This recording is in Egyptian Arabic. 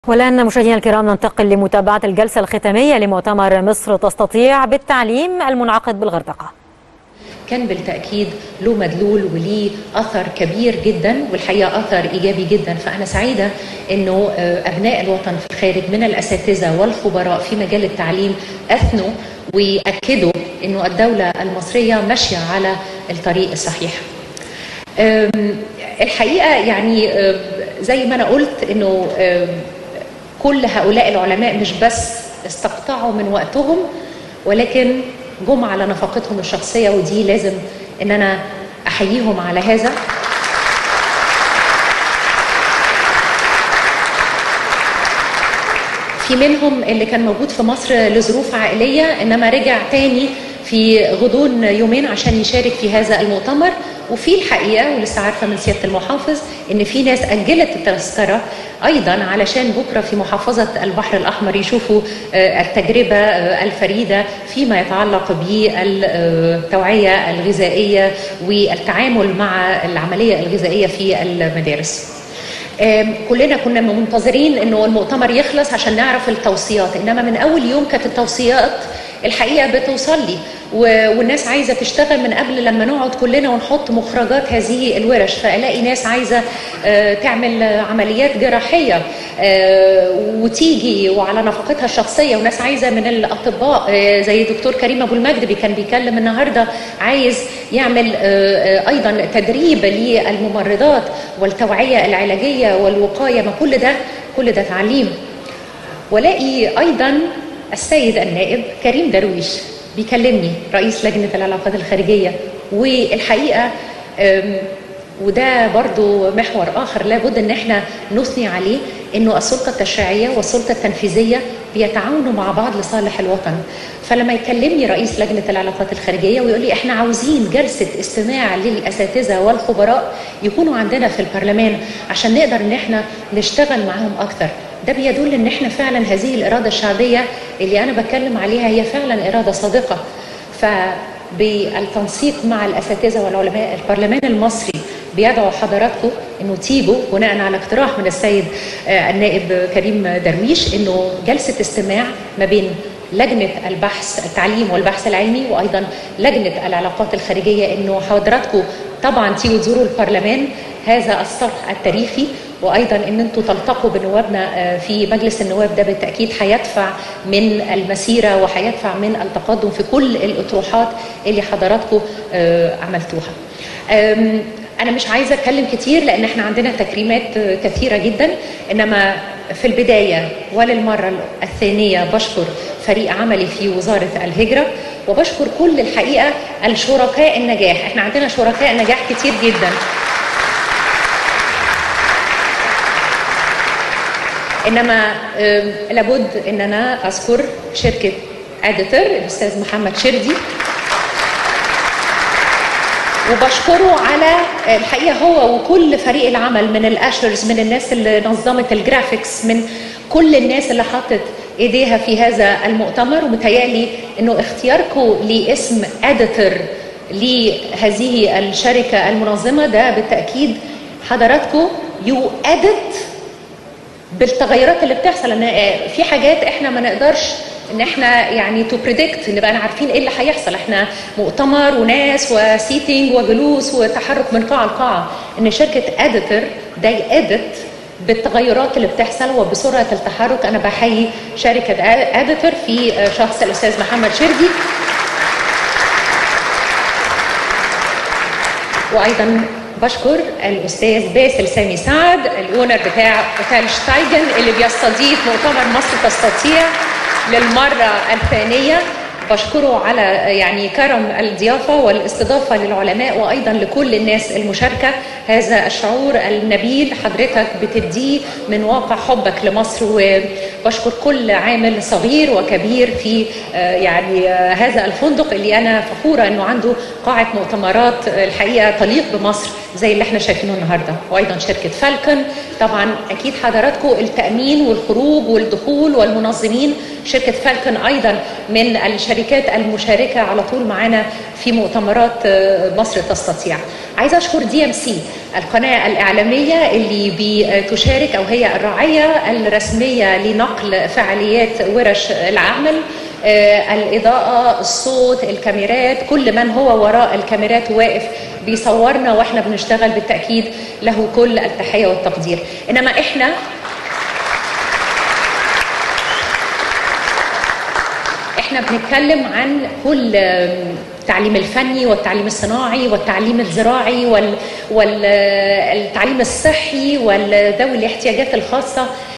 والآن مشاهدينا الكرام ننتقل لمتابعة الجلسة الختامية لمؤتمر مصر تستطيع بالتعليم المنعقد بالغردقة كان بالتأكيد له مدلول وليه أثر كبير جدا والحقيقة أثر إيجابي جدا فأنا سعيدة أنه أبناء الوطن في الخارج من الأساتذة والخبراء في مجال التعليم أثنوا وأكدوا أنه الدولة المصرية ماشية على الطريق الصحيح الحقيقة يعني زي ما أنا قلت أنه كل هؤلاء العلماء مش بس استقطعوا من وقتهم ولكن جم على نفقتهم الشخصيه ودي لازم ان انا احييهم على هذا في منهم اللي كان موجود في مصر لظروف عائليه انما رجع تاني في غضون يومين عشان يشارك في هذا المؤتمر وفي الحقيقه ولسه عارفه من سياده المحافظ ان في ناس اجلت التذكره ايضا علشان بكره في محافظه البحر الاحمر يشوفوا التجربه الفريده فيما يتعلق بالتوعيه الغذائيه والتعامل مع العمليه الغذائيه في المدارس. كلنا كنا منتظرين انه المؤتمر يخلص عشان نعرف التوصيات انما من اول يوم كانت التوصيات الحقيقه بتوصل لي والناس عايزه تشتغل من قبل لما نقعد كلنا ونحط مخرجات هذه الورش فالاقي ناس عايزه تعمل عمليات جراحيه وتيجي وعلى نفقتها الشخصيه وناس عايزه من الاطباء زي دكتور كريم ابو المجد كان بيتكلم النهارده عايز يعمل ايضا تدريب للممرضات والتوعيه العلاجيه والوقايه ما كل ده كل ده تعليم والاقي ايضا السيد النائب كريم درويش بيكلمني رئيس لجنة العلاقات الخارجية والحقيقة وده برضو محور آخر لابد أن احنا نثني عليه أنه السلطة التشريعية والسلطة التنفيذية بيتعاونوا مع بعض لصالح الوطن فلما يكلمني رئيس لجنة العلاقات الخارجية ويقول لي احنا عاوزين جلسة استماع للأساتذة والخبراء يكونوا عندنا في البرلمان عشان نقدر ان احنا نشتغل معاهم أكتر ده بيدل ان احنا فعلا هذه الاراده الشعبيه اللي انا بتكلم عليها هي فعلا اراده صادقه فبالتنسيق مع الاساتذه والعلماء البرلمان المصري بيدعو حضراتكم انه تيجوا بناء على اقتراح من السيد النائب كريم درويش انه جلسه استماع ما بين لجنه البحث التعليم والبحث العلمي وايضا لجنه العلاقات الخارجيه انه حضراتكم طبعا تيجوا تزوروا البرلمان هذا الصرح التاريخي وايضا ان انتم تلتقوا بنوابنا في مجلس النواب ده بالتاكيد هيدفع من المسيره وهيدفع من التقدم في كل الاطروحات اللي حضراتكم عملتوها. انا مش عايزه اتكلم كتير لان احنا عندنا تكريمات كثيره جدا انما في البدايه وللمره الثانيه بشكر فريق عملي في وزاره الهجره وبشكر كل الحقيقه الشركاء النجاح احنا عندنا شركاء نجاح كتير جدا انما لابد ان انا اذكر شركه اديتور الاستاذ محمد شردي وبشكره على الحقيقه هو وكل فريق العمل من الاشرز من الناس اللي نظمت الجرافيكس من كل الناس اللي حطت ايديها في هذا المؤتمر ومتهيألي انه اختياركم لاسم اديتور لهذه الشركه المنظمه ده بالتاكيد حضراتكم يو اديت بالتغيرات اللي بتحصل ان في حاجات احنا ما نقدرش ان احنا يعني تو بريدكت نبقى عارفين ايه اللي هيحصل احنا مؤتمر وناس وسيتنج وجلوس وتحرك من قاعه لقاعه ان شركه اديتور ده اديت بالتغيرات اللي بتحصل وبسرعه التحرك انا بحيي شركه اديتور في شخص الاستاذ محمد شردي وايضا بشكر الاستاذ باسل سامي سعد الاونر بتاع اوتيل شتايجن اللي بيستضيف مؤتمر مصر تستطيع للمره الثانيه بشكره على يعني كرم الضيافه والاستضافه للعلماء وايضا لكل الناس المشاركه هذا الشعور النبيل حضرتك بتديه من واقع حبك لمصر وبشكر كل عامل صغير وكبير في يعني هذا الفندق اللي انا فخوره انه عنده قاعه مؤتمرات الحقيقه تليق بمصر زي اللي احنا شايفينه النهارده وايضا شركه فالكون طبعا اكيد حضراتكم التامين والخروج والدخول والمنظمين شركه فالكون ايضا من الشركات الشركات المشاركه على طول معانا في مؤتمرات مصر تستطيع. عايزه اشكر دي ام سي القناه الاعلاميه اللي بتشارك او هي الراعيه الرسميه لنقل فعاليات ورش العمل آه الإضاءة الصوت الكاميرات كل من هو وراء الكاميرات واقف بيصورنا واحنا بنشتغل بالتأكيد له كل التحية والتقدير إنما إحنا احنا بنتكلم عن كل التعليم الفني والتعليم الصناعي والتعليم الزراعي والتعليم الصحي وذوي الاحتياجات الخاصه